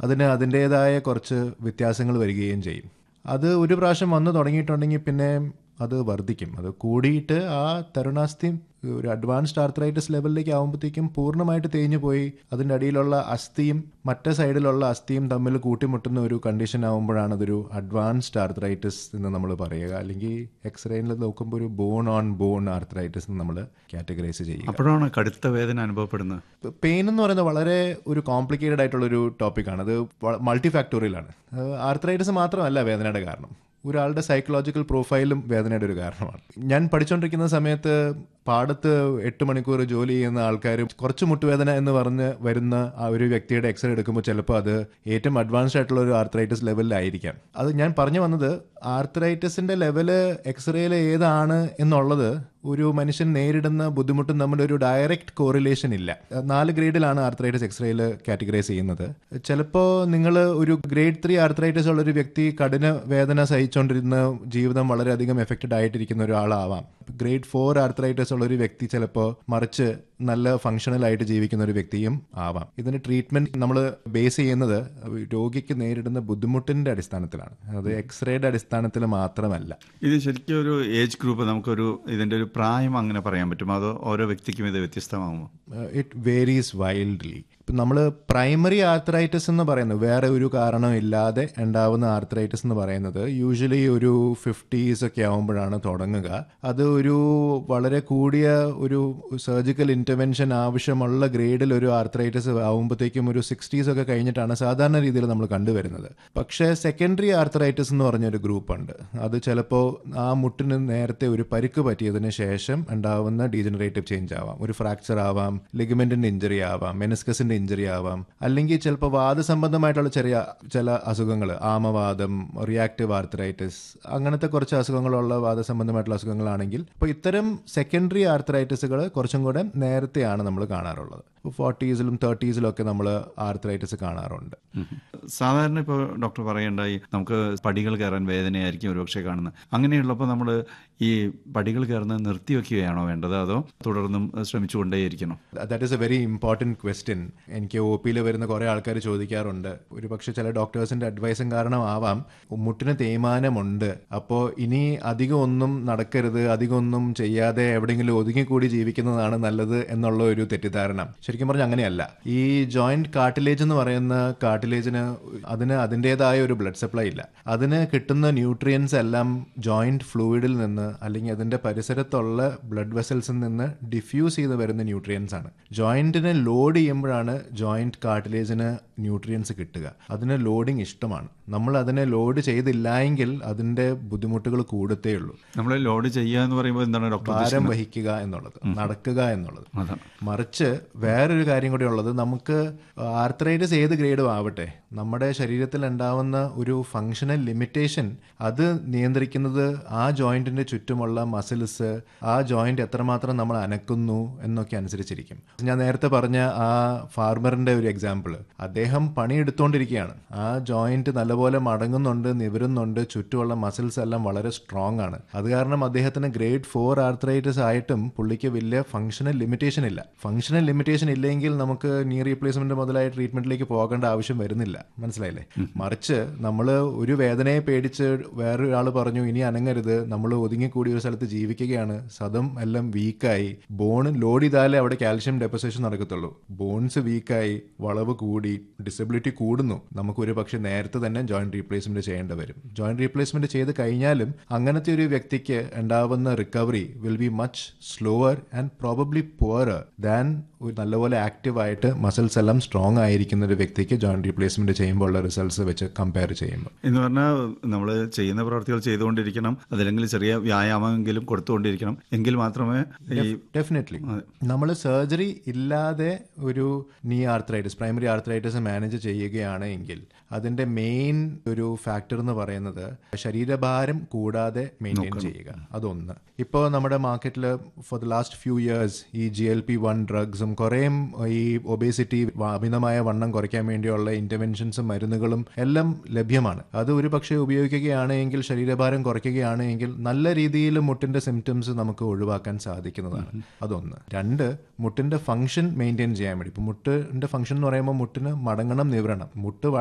അതിന് അതിൻ്റേതായ കുറച്ച് വ്യത്യാസങ്ങൾ വരികയും ചെയ്യും അത് ഒരു പ്രാവശ്യം വന്നു തുടങ്ങിയിട്ടുണ്ടെങ്കിൽ പിന്നെ അത് വർദ്ധിക്കും അത് കൂടിയിട്ട് ആ തരുണാസ്ഥിയും ഒരു അഡ്വാൻസ്ഡ് ആർത്രൈറ്റിസ് ലെവലിലേക്ക് ആകുമ്പോഴത്തേക്കും പൂർണ്ണമായിട്ട് തേഞ്ഞു പോയി അതിൻ്റെ അടിയിലുള്ള അസ്ഥിയും മറ്റേ സൈഡിലുള്ള അസ്ഥിയും തമ്മിൽ കൂട്ടിമുട്ടുന്ന ഒരു കണ്ടീഷൻ ആകുമ്പോഴാണ് അതൊരു അഡ്വാൻസ്ഡ് ആർത്രൈറ്റിസ് എന്ന് നമ്മൾ പറയുക അല്ലെങ്കിൽ എക്സ്റേയിൽ നോക്കുമ്പോൾ ഒരു ബോൺ ഓൺ ബോൺ ആർത്രൈറ്റിസ് എന്ന് നമ്മൾ കാറ്റഗറൈസ് ചെയ്യുക അപ്പോഴാണ് കടുത്ത വേദന അനുഭവപ്പെടുന്നത് പെയിൻ എന്ന് പറയുന്നത് വളരെ ഒരു കോംപ്ലിക്കേറ്റഡ് ആയിട്ടുള്ള ഒരു ടോപ്പിക്കാണ് അത് മൾട്ടി ഫാക്ടോറിയലാണ് ആർത്രൈറ്റിസ് മാത്രമല്ല വേദനയുടെ കാരണം ഒരാളുടെ സൈക്കോളജിക്കൽ പ്രൊഫൈലും വേദനയുടെ ഒരു കാരണമാണ് ഞാൻ പഠിച്ചുകൊണ്ടിരിക്കുന്ന സമയത്ത് പാടത്ത് എട്ട് മണിക്കൂർ ജോലി ചെയ്യുന്ന ആൾക്കാർ കുറച്ച് മുട്ടുവേദന എന്ന് പറഞ്ഞ് വരുന്ന ആ ഒരു വ്യക്തിയുടെ എക്സ്റേ എടുക്കുമ്പോൾ ചിലപ്പോൾ അത് ഏറ്റവും അഡ്വാൻസ്ഡ് ആയിട്ടുള്ള ഒരു ആർത്രൈറ്റിസ് ലെവലിലായിരിക്കാം അത് ഞാൻ പറഞ്ഞു വന്നത് ആർത്രൈറ്റിസിന്റെ ലെവല് എക്സ്റേയിൽ ഏതാണ് എന്നുള്ളത് ഒരു മനുഷ്യൻ നേരിടുന്ന ബുദ്ധിമുട്ടും തമ്മിൽ ഒരു ഡയറക്റ്റ് കോറിലേഷൻ ഇല്ല നാല് ഗ്രേഡിലാണ് ആർത്രൈറ്റിസ് എക്സ്റേയിൽ കാറ്റഗറൈസ് ചെയ്യുന്നത് ചിലപ്പോൾ നിങ്ങൾ ഒരു ഗ്രേഡ് ത്രീ ആർത്രൈറ്റിസ് ഉള്ള ഒരു വ്യക്തി കഠിന വേദന സഹിച്ചുകൊണ്ടിരുന്ന ജീവിതം വളരെയധികം എഫക്റ്റഡ് ആയിട്ടിരിക്കുന്ന ഒരാളാവാം ഗ്രേഡ് ഫോർ ആർത്രൈറ്റിസ് ഉള്ള ഒരു വ്യക്തി ചിലപ്പോൾ മറിച്ച് നല്ല ഫങ്ഷണൽ ആയിട്ട് ജീവിക്കുന്ന ഒരു വ്യക്തിയും ആവാം ഇതിന് ട്രീറ്റ്മെന്റ് നമ്മൾ ബേസ് ചെയ്യുന്നത് രോഗിക്ക് നേരിടുന്ന ബുദ്ധിമുട്ടിന്റെ അടിസ്ഥാനത്തിലാണ് അത് എക്സ്റേയുടെ അടിസ്ഥാനത്തിൽ മാത്രമല്ല ഇത് ശരിക്കും ഒരു ഏജ് ഗ്രൂപ്പ് നമുക്കൊരു ഇതിന്റെ ഒരു പ്രായം അങ്ങനെ പറയാൻ പറ്റുമോ അതോ ഓരോ വ്യക്തിക്കും ഇത് വ്യത്യസ്തമാകുമോ ഇറ്റ് വേരീസ് വൈൽഡ്ലി ഇപ്പം നമ്മൾ പ്രൈമറി ആർത്രൈറ്റിസ് എന്ന് പറയുന്നത് വേറെ ഒരു കാരണം ഇല്ലാതെ ഉണ്ടാവുന്ന ആർത്രൈറ്റിസ് എന്ന് പറയുന്നത് യൂഷ്വലി ഒരു ഫിഫ്റ്റീസ് ഒക്കെ ആകുമ്പോഴാണ് തുടങ്ങുക അത് ഒരു വളരെ കൂടിയ ഒരു സർജിക്കൽ ഇൻ്റർവെൻഷൻ ആവശ്യമുള്ള ഗ്രേഡിൽ ഒരു ആർത്രൈറ്റിസ് ആകുമ്പോഴത്തേക്കും ഒരു സിക്സ്റ്റീസ് ഒക്കെ കഴിഞ്ഞിട്ടാണ് സാധാരണ രീതിയിൽ നമ്മൾ കണ്ടുവരുന്നത് പക്ഷേ സെക്കൻഡറി ആർത്രൈറ്റിസ് എന്ന് പറഞ്ഞൊരു ഗ്രൂപ്പ് ഉണ്ട് അത് ചിലപ്പോൾ ആ മുട്ടിന് നേരത്തെ ഒരു പരിക്ക് പറ്റിയതിന് ശേഷം ഉണ്ടാവുന്ന ഡീജനറേറ്റീവ് ചേഞ്ച് ആവാം ഒരു ഫ്രാക്ചർ ആവാം ലിഗമെന്റിന്റെ ഇഞ്ചറി ആവാം മെനിസ്കസിന്റെ ഇഞ്ചറി ആവാം അല്ലെങ്കിൽ ചിലപ്പോൾ വാദസംബന്ധമായിട്ടുള്ള ചെറിയ ചില അസുഖങ്ങൾ ആമവാദം റിയാക്റ്റീവ് ആർത്രൈറ്റിസ് അങ്ങനത്തെ കുറച്ച് അസുഖങ്ങളുള്ള വാദസംബന്ധമായിട്ടുള്ള അസുഖങ്ങളാണെങ്കിൽ അപ്പോൾ ഇത്തരം സെക്കൻഡറി ആർത്രൈറ്റിസുകൾ കുറച്ചും കൂടെ നേരത്തെയാണ് നമ്മൾ കാണാറുള്ളത് ഫോർട്ടീസിലും തേർട്ടീസിലും ഒക്കെ നമ്മൾ ആർത്രൈറ്റിസ് കാണാറുണ്ട് സാധാരണ ഇപ്പോൾ ഡോക്ടർ പറയേണ്ടായി നമുക്ക് പടികൾ കയറാൻ വേദനയായിരിക്കും ഒരുപക്ഷെ കാണുന്നത് അങ്ങനെയുള്ളപ്പോൾ നമ്മൾ ഈ പടികൾ കയറുന്നത് നിർത്തിവെക്കുകയാണോ വേണ്ടത് അതോ തുടർന്നും ശ്രമിച്ചുകൊണ്ടേയിരിക്കണം that is a very important question എനിക്ക് ഒ പിയിൽ വരുന്ന കുറേ ആൾക്കാർ ചോദിക്കാറുണ്ട് ഒരു പക്ഷേ ചില ഡോക്ടേഴ്സിൻ്റെ അഡ്വൈസും കാരണമാവാം മുട്ടിന് തേയ്മാനമുണ്ട് അപ്പോൾ ഇനി അധികം ഒന്നും നടക്കരുത് അധികം ഒന്നും ചെയ്യാതെ എവിടെയെങ്കിലും ഒതുങ്ങിക്കൂടി ജീവിക്കുന്നതാണ് നല്ലത് എന്നുള്ള ഒരു തെറ്റിദ്ധാരണ ശരിക്കും പറഞ്ഞാൽ അങ്ങനെയല്ല ഈ ജോയിന്റ് കാർട്ടിലേജ് എന്ന് പറയുന്ന കാർട്ടിലേജിന് അതിന് അതിൻ്റെതായ ഒരു ബ്ലഡ് സപ്ലൈ ഇല്ല അതിന് കിട്ടുന്ന ന്യൂട്രിയൻസ് എല്ലാം ജോയിന്റ് ഫ്ലൂയിഡിൽ നിന്ന് അല്ലെങ്കിൽ അതിൻ്റെ പരിസരത്തുള്ള ബ്ലഡ് വെസൽസിൽ നിന്ന് ഡിഫ്യൂസ് ചെയ്ത് വരുന്ന ന്യൂട്രിയൻസ് ആണ് ജോയിന്റിനെ ലോഡ് ചെയ്യുമ്പോഴാണ് ജോയിന്റ് കാർട്ടിലേജിന് ന്യൂട്രിയൻസ് കിട്ടുക അതിന് ലോഡിങ് ഇഷ്ടമാണ് നമ്മൾ അതിനെ ലോഡ് ചെയ്തില്ല എങ്കിൽ അതിൻ്റെ ബുദ്ധിമുട്ടുകൾ കൂടത്തേ ഉള്ളൂ നമ്മൾ ലോഡ് ചെയ്യുക എന്ന് പറയുമ്പോൾ എന്താണ് ഡോക്ടർ ഭാരം വഹിക്കുക എന്നുള്ളത് നടക്കുക എന്നുള്ളത് അതാണ് മറിച്ച് വേറൊരു കാര്യം കൂടി ഉള്ളത് നമുക്ക് ആർത്രൈറ്റിസ് ഏത് ഗ്രേഡും ആവട്ടെ നമ്മുടെ ശരീരത്തിൽ ഉണ്ടാവുന്ന ഒരു ഫങ്ഷണൽ ലിമിറ്റേഷൻ അത് നിയന്ത്രിക്കുന്നത് ആ ജോയിന്റിന്റെ ചുറ്റുമുള്ള മസിൽസ് ആ ജോയിന്റ് എത്രമാത്രം നമ്മൾ അനക്കുന്നു എന്നൊക്കെ അനുസരിച്ചിരിക്കും ഞാൻ നേരത്തെ പറഞ്ഞ ആ ഫാർമറിന്റെ ഒരു എക്സാമ്പിൾ അദ്ദേഹം പണിയെടുത്തുകൊണ്ടിരിക്കുകയാണ് ആ ജോയിന്റ് നല്ലപോലെ മടങ്ങുന്നുണ്ട് നിവരുന്നുണ്ട് ചുറ്റുമുള്ള മസിൽസ് എല്ലാം വളരെ സ്ട്രോങ് ആണ് അത് കാരണം അദ്ദേഹത്തിന് ഗ്രേഡ് ഫോർ ആർത്രൈറ്റിസ് ആയിട്ടും പുള്ളിക്ക് വലിയ ഫങ്ഷണൽ ലിമിറ്റേഷൻ ഇല്ല ഫങ്ഷണൽ ലിമിറ്റേഷൻ ഇല്ലെങ്കിൽ നമുക്ക് നീ റീപ്ലേസ്മെന്റ് മുതലായ ട്രീറ്റ്മെന്റിലേക്ക് പോകേണ്ട ആവശ്യം വരുന്നില്ല മനസ്സിലായില്ലേ മറിച്ച് നമ്മൾ ഒരു വേദനയെ പേടിച്ച് വേറൊരാൾ പറഞ്ഞു ഇനി അനങ്ങരുത് നമ്മൾ ഒതുങ്ങിക്കൂടി ഒരു സ്ഥലത്ത് ജീവിക്കുകയാണ് സദം എല്ലാം വീക്കായി ബോൺ ലോഡ് ചെയ്താലേ അവിടെ കാൽഷ്യം ഡെപ്പോസിഷൻ നടക്കത്തുള്ളൂ ബോൺസ് വീക്കായി വളവ് കൂടി ഡിസബിലിറ്റി കൂടുന്നു നമുക്ക് ഒരു പക്ഷെ നേരത്തെ തന്നെ ജോയിന്റ് റീപ്ലേസ്മെന്റ് ചെയ്യേണ്ടി വരും ജോയിന്റ് റീപ്ലേസ്മെന്റ് ചെയ്ത് കഴിഞ്ഞാലും അങ്ങനത്തെ ഒരു വ്യക്തിക്ക് ഉണ്ടാവുന്ന recovery will be much slower and probably poor than ഒരു നല്ലപോലെ ആക്റ്റീവ് ആയിട്ട് മസിൽസ് എല്ലാം സ്ട്രോങ് ആയിരിക്കുന്ന ഒരു വ്യക്തിക്ക് ജോയിന്റ് റീപ്ലേസ്മെന്റ് ചെയ്യുമ്പോൾ ഉള്ള റിസൾട്ട്സ് വെച്ച് കമ്പയർ ചെയ്യുമ്പോൾ എന്ന് പറഞ്ഞാൽ നമ്മൾ ചെയ്യുന്ന പ്രവർത്തികൾ ചെയ്തുകൊണ്ടിരിക്കണം അതല്ലെങ്കിൽ ചെറിയ വ്യായാമമെങ്കിലും കൊടുത്തുകൊണ്ടിരിക്കണം എങ്കിൽ മാത്രമേ ഈ ഡെഫിനറ്റ്ലി നമ്മൾ സർജറി ഇല്ലാതെ ഒരു നീ ആർത്രൈറ്റിസ് പ്രൈമറി ആർത്രൈറ്റിസ് മാനേജ് ചെയ്യുകയാണ് എങ്കിൽ അതിന്റെ മെയിൻ ഒരു ഫാക്ടർ എന്ന് പറയുന്നത് ശരീരഭാരം കൂടാതെ മെയിൻറ്റെയിൻ ചെയ്യുക അതൊന്ന് ഇപ്പോൾ നമ്മുടെ മാർക്കറ്റിൽ for the last few years ഈ ജി എൽ പി വൺ ഡ്രഗ്സും കുറേയും ഈ ഒബേസിറ്റി അമിതമായ വണ്ണം കുറയ്ക്കാൻ വേണ്ടിയുള്ള ഇന്റർവെൻഷൻസും മരുന്നുകളും എല്ലാം ലഭ്യമാണ് അത് ഒരു പക്ഷേ ഉപയോഗിക്കുകയാണെങ്കിൽ ശരീരഭാരം കുറയ്ക്കുകയാണെങ്കിൽ നല്ല രീതിയിൽ മുട്ടിന്റെ സിംറ്റംസ് നമുക്ക് ഒഴിവാക്കാൻ സാധിക്കുന്നതാണ് അതൊന്ന് രണ്ട് മുട്ടിന്റെ ഫംഗ്ഷൻ മെയിൻറ്റെയിൻ ചെയ്യാൻ വേണ്ടി ഇപ്പം മുട്ടിന്റെ ഫംഗ്ഷൻ എന്ന് പറയുമ്പോൾ മുട്ടിന് മടങ്ങണം നിവരണം മുട്ട്